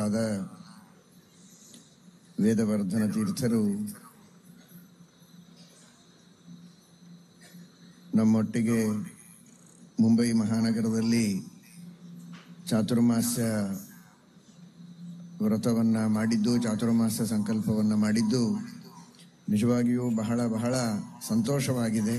ಗುರುಗಳಾದ ವೇದವರ್ಧನ ತೀರ್ಥರು ನಮ್ಮೊಟ್ಟಿಗೆ ಮುಂಬೈ ಮಹಾನಗರದಲ್ಲಿ ಚಾತುರ್ಮಾಸ್ಯ ವ್ರತವನ್ನು ಮಾಡಿದ್ದು ಚಾತುರ್ಮಾಸ್ಯ ಸಂಕಲ್ಪವನ್ನು ಮಾಡಿದ್ದು ನಿಜವಾಗಿಯೂ ಬಹಳ ಬಹಳ ಸಂತೋಷವಾಗಿದೆ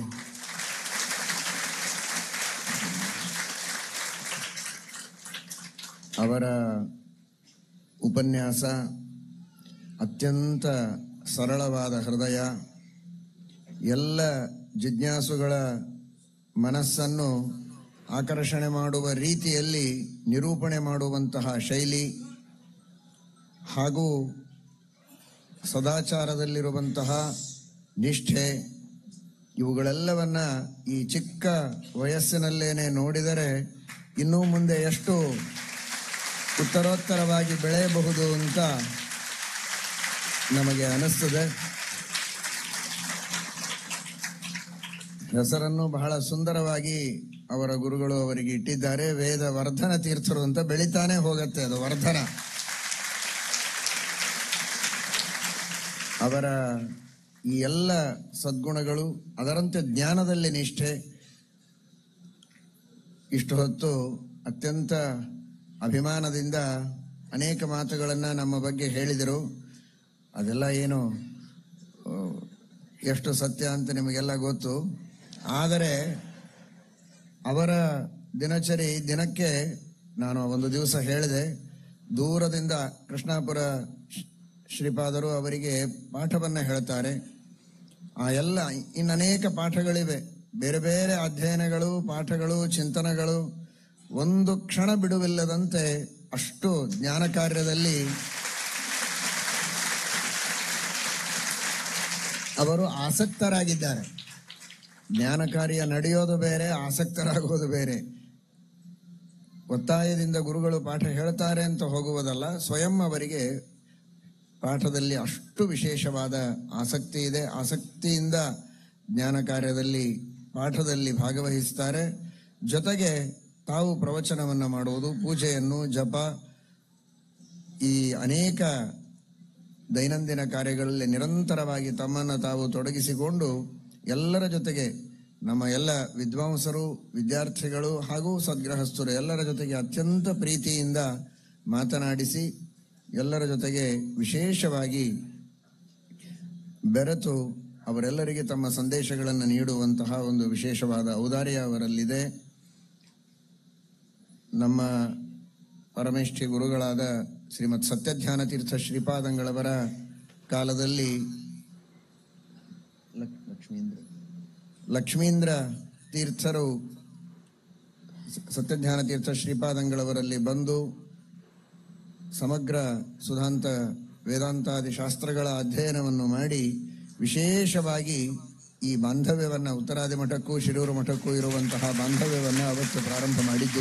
ಅವರ ಉಪನ್ಯಾಸ ಅತ್ಯಂತ ಸರಳವಾದ ಹೃದಯ ಎಲ್ಲ ಜಿಜ್ಞಾಸುಗಳ ಮನಸ್ಸನ್ನು ಆಕರ್ಷಣೆ ಮಾಡುವ ರೀತಿಯಲ್ಲಿ ನಿರೂಪಣೆ ಮಾಡುವಂತಹ ಶೈಲಿ ಹಾಗೂ ಸದಾಚಾರದಲ್ಲಿರುವಂತಹ ನಿಷ್ಠೆ ಇವುಗಳೆಲ್ಲವನ್ನ ಈ ಚಿಕ್ಕ ವಯಸ್ಸಿನಲ್ಲೇನೆ ನೋಡಿದರೆ ಇನ್ನೂ ಮುಂದೆ ಎಷ್ಟು ಉತ್ತರೋತ್ತರವಾಗಿ ಬೆಳೆಯಬಹುದು ಅಂತ ನಮಗೆ ಅನಿಸ್ತದೆ ಹೆಸರನ್ನು ಬಹಳ ಸುಂದರವಾಗಿ ಅವರ ಗುರುಗಳು ಅವರಿಗೆ ಇಟ್ಟಿದ್ದಾರೆ ವೇದ ವರ್ಧನ ತೀರ್ಥರು ಅಂತ ಬೆಳಿತಾನೆ ಹೋಗತ್ತೆ ಅದು ವರ್ಧನ ಅವರ ಈ ಎಲ್ಲ ಸದ್ಗುಣಗಳು ಅದರಂತೆ ಜ್ಞಾನದಲ್ಲಿ ನಿಷ್ಠೆ ಇಷ್ಟು ಹೊತ್ತು ಅತ್ಯಂತ ಅಭಿಮಾನದಿಂದ ಅನೇಕ ಮಾತುಗಳನ್ನು ನಮ್ಮ ಬಗ್ಗೆ ಹೇಳಿದರು ಅದೆಲ್ಲ ಏನು ಆ, ಎಷ್ಟು ಸತ್ಯ ಅಂತ ನಿಮಗೆಲ್ಲ ಗೊತ್ತು ಆದರೆ ಅವರ ದಿನಚರಿ ದಿನಕ್ಕೆ ನಾನು ಒಂದು ದಿವಸ ಹೇಳಿದೆ ದೂರದಿಂದ ಕೃಷ್ಣಾಪುರ ಶ್ರೀ- ಶ್ರೀಪಾದರು ಅವರಿಗೆ ಪಾಠವನ್ನು ಹೇಳ್ತಾರೆ ಆ ಎಲ್ಲ ಇನ್ನನೇಕ ಪಾಠಗಳಿವೆ ಬೇರೆ ಬೇರೆ ಅಧ್ಯಯನಗಳು ಪಾಠಗಳು ಚಿಂತನೆಗಳು ಒಂದು ಕ್ಷಣ ಬಿಡುವಿಲ್ಲದಂತೆ ಅಷ್ಟು ಜ್ಞಾನ ಕಾರ್ಯದಲ್ಲಿ ಅವರು ಆಸಕ್ತರಾಗಿದ್ದಾರೆ ಜ್ಞಾನ ಕಾರ್ಯ ನಡೆಯೋದು ಬೇರೆ ಆಸಕ್ತರಾಗೋದು ಬೇರೆ ಒತ್ತಾಯದಿಂದ ಗುರುಗಳು ಪಾಠ ಹೇಳ್ತಾರೆ ಅಂತ ಹೋಗುವುದಲ್ಲ ಸ್ವಯಂ ಅವರಿಗೆ ಪಾಠದಲ್ಲಿ ಅಷ್ಟು ವಿಶೇಷವಾದ ಆಸಕ್ತಿ ಇದೆ ಆಸಕ್ತಿಯಿಂದ ಜ್ಞಾನ ಕಾರ್ಯದಲ್ಲಿ ಪಾಠದಲ್ಲಿ ಭಾಗವಹಿಸ್ತಾರೆ ಜೊತೆಗೆ ತಾವು ಪ್ರವಚನವನ್ನು ಮಾಡುವುದು ಪೂಜೆಯನ್ನು ಜಪ ಈ ಅನೇಕ ದೈನಂದಿನ ಕಾರ್ಯಗಳಲ್ಲಿ ನಿರಂತರವಾಗಿ ತಮ್ಮನ್ನು ತಾವು ತೊಡಗಿಸಿಕೊಂಡು ಎಲ್ಲರ ಜೊತೆಗೆ ನಮ್ಮ ಎಲ್ಲ ವಿದ್ವಾಂಸರು ವಿದ್ಯಾರ್ಥಿಗಳು ಹಾಗೂ ಸದ್ಗೃಹಸ್ಥರು ಎಲ್ಲರ ಜೊತೆಗೆ ಅತ್ಯಂತ ಪ್ರೀತಿಯಿಂದ ಮಾತನಾಡಿಸಿ ಎಲ್ಲರ ಜೊತೆಗೆ ವಿಶೇಷವಾಗಿ ಬೆರೆತು ಅವರೆಲ್ಲರಿಗೆ ತಮ್ಮ ಸಂದೇಶಗಳನ್ನು ನೀಡುವಂತಹ ಒಂದು ವಿಶೇಷವಾದ ಔದಾರ್ಯ ಅವರಲ್ಲಿದೆ ನಮ್ಮ ಪರಮೇಷ್ಠಿ ಗುರುಗಳಾದ ಶ್ರೀಮತ್ ಸತ್ಯಧ್ಯಾನ ತೀರ್ಥ ಶ್ರೀಪಾದಂಗಳವರ ಕಾಲದಲ್ಲಿ ಲಕ್- ಲಕ್ಷ್ಮೀಂದ್ರ ಲಕ್ಷ್ಮೀಂದ್ರ ತೀರ್ಥರು ಸ- ಸತ್ಯಧ್ಯಾನ ತೀರ್ಥ ಶ್ರೀಪಾದಂಗಳವರಲ್ಲಿ ಬಂದು ಸಮಗ್ರ ಸುಧಾಂತ ವೇದಾಂತಾದಿ ಶಾಸ್ತ್ರಗಳ ಅಧ್ಯಯನವನ್ನು ಮಾಡಿ ವಿಶೇಷವಾಗಿ ಈ ಬಾಂಧವ್ಯವನ್ನು ಉತ್ತರಾದಿ ಮಠಕ್ಕೂ ಶಿರೂರು ಮಠಕ್ಕೂ ಇರುವಂತಹ ಬಾಂಧವ್ಯವನ್ನು ಅವತ್ತು ಪ್ರಾರಂಭ ಮಾಡಿದ್ದು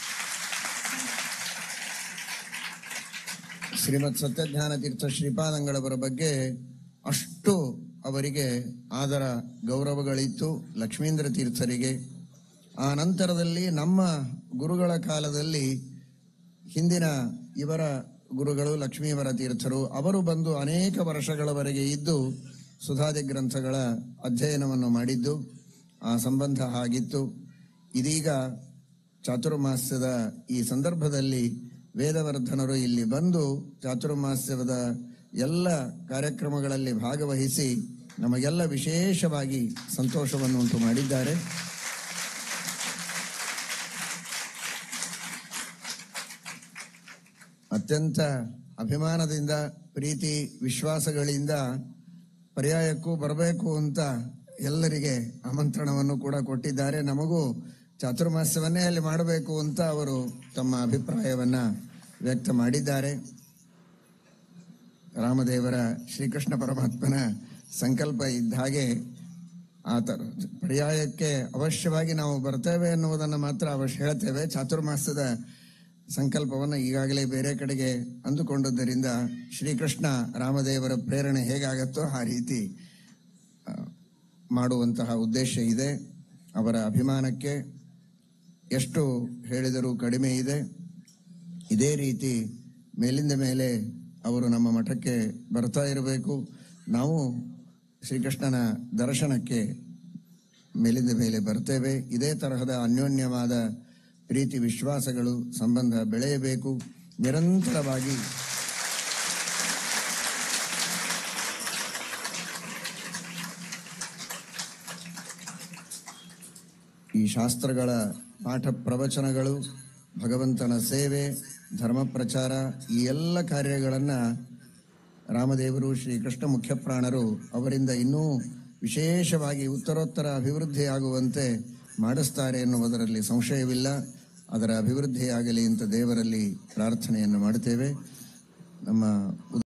ಶ್ರೀಮತ್ ಸತ್ಯಜ್ಞಾನ ತೀರ್ಥ ಶ್ರೀಪಾದಂಗಳವರ ಬಗ್ಗೆ ಅಷ್ಟು ಅವರಿಗೆ ಆದರ ಗೌರವಗಳಿತ್ತು ಲಕ್ಷ್ಮೀಂದ್ರ ತೀರ್ಥರಿಗೆ ಆ ನಂತರದಲ್ಲಿ ನಮ್ಮ ಗುರುಗಳ ಕಾಲದಲ್ಲಿ ಹಿಂದಿನ ಇವರ ಗುರುಗಳು ಲಕ್ಷ್ಮೀವರ ತೀರ್ಥರು ಅವರು ಬಂದು ಅನೇಕ ವರ್ಷಗಳವರೆಗೆ ಇದ್ದು ಸುಧಾದಿ ಗ್ರಂಥಗಳ ಅಧ್ಯಯನವನ್ನು ಮಾಡಿದ್ದು ಆ ಸಂಬಂಧ ಆಗಿತ್ತು ಇದೀಗ ಚಾತುರ್ಮಾಸ್ಯದ ಈ ಸಂದರ್ಭದಲ್ಲಿ ವೇದವರ್ಧನರು ಇಲ್ಲಿ ಬಂದು ಚಾತುರ್ಮಾಸ್ಯದ ಎಲ್ಲ ಕಾರ್ಯಕ್ರಮಗಳಲ್ಲಿ ಭಾಗವಹಿಸಿ ನಮಗೆಲ್ಲ ವಿಶೇಷವಾಗಿ ಸಂತೋಷವನ್ನು ಉಂಟು ಮಾಡಿದ್ದಾರೆ ಅತ್ಯಂತ ಅಭಿಮಾನದಿಂದ ಪ್ರೀತಿ ವಿಶ್ವಾಸಗಳಿಂದ ಪರ್ಯಾಯಕ್ಕೂ ಬರಬೇಕು ಅಂತ ಎಲ್ಲರಿಗೆ ಆಮಂತ್ರಣವನ್ನು ಕೂಡ ಕೊಟ್ಟಿದ್ದಾರೆ ನಮಗೂ ಚಾತುರ್ಮಾಸ್ಯವನ್ನೇ ಅಲ್ಲಿ ಮಾಡಬೇಕು ಅಂತ ಅವರು ತಮ್ಮ ಅಭಿಪ್ರಾಯವನ್ನ ವ್ಯಕ್ತ ಮಾಡಿದ್ದಾರೆ ರಾಮದೇವರ ಶ್ರೀಕೃಷ್ಣ ಪರಮಾತ್ಮನ ಸಂಕಲ್ಪ ಇದ್ದ ಹಾಗೆ ಆತ ಪರ್ಯಾಯಕ್ಕೆ ಅವಶ್ಯವಾಗಿ ನಾವು ಬರ್ತೇವೆ ಎನ್ನುವುದನ್ನು ಮಾತ್ರ ಅವಶ್ಯ ಹೇಳ್ತೇವೆ ಚಾತುರ್ಮಾಸದ ಸಂಕಲ್ಪವನ್ನು ಈಗಾಗಲೇ ಬೇರೆ ಕಡೆಗೆ ಅಂದುಕೊಂಡದ್ದರಿಂದ ಶ್ರೀಕೃಷ್ಣ ರಾಮದೇವರ ಪ್ರೇರಣೆ ಹೇಗಾಗತ್ತೋ ಆ ರೀತಿ ಆ, ಮಾಡುವಂತಹ ಉದ್ದೇಶ ಇದೆ ಅವರ ಅಭಿಮಾನಕ್ಕೆ ಎಷ್ಟು ಹೇಳಿದರೂ ಕಡಿಮೆ ಇದೆ ಇದೇ ರೀತಿ ಮೇಲಿಂದ ಮೇಲೆ ಅವರು ನಮ್ಮ ಮಠಕ್ಕೆ ಬರ್ತಾ ಇರಬೇಕು ನಾವು ಶ್ರೀಕೃಷ್ಣನ ದರ್ಶನಕ್ಕೆ ಮೇಲಿಂದ ಮೇಲೆ ಬರ್ತೇವೆ ಇದೇ ತರಹದ ಅನ್ಯೋನ್ಯವಾದ ಪ್ರೀತಿ ವಿಶ್ವಾಸಗಳು ಸಂಬಂಧ ಬೆಳೆಯಬೇಕು ನಿರಂತರವಾಗಿ ಈ ಶಾಸ್ತ್ರಗಳ ಪಾಠ ಪ್ರವಚನಗಳು ಭಗವಂತನ ಸೇವೆ ಧರ್ಮ ಪ್ರಚಾರ ಈ ಎಲ್ಲ ಕಾರ್ಯಗಳನ್ನು ರಾಮದೇವರು ಶ್ರೀಕೃಷ್ಣ ಮುಖ್ಯಪ್ರಾಣರು ಅವರಿಂದ ಇನ್ನೂ ವಿಶೇಷವಾಗಿ ಉತ್ತರೋತ್ತರ ಅಭಿವೃದ್ಧಿಯಾಗುವಂತೆ ಮಾಡಿಸ್ತಾರೆ ಎನ್ನುವುದರಲ್ಲಿ ಸಂಶಯವಿಲ್ಲ ಅದರ ಅಭಿವೃದ್ಧಿಯಾಗಲಿ ಅಂತ ದೇವರಲ್ಲಿ ಪ್ರಾರ್ಥನೆಯನ್ನು ಮಾಡುತ್ತೇವೆ ನಮ್ಮ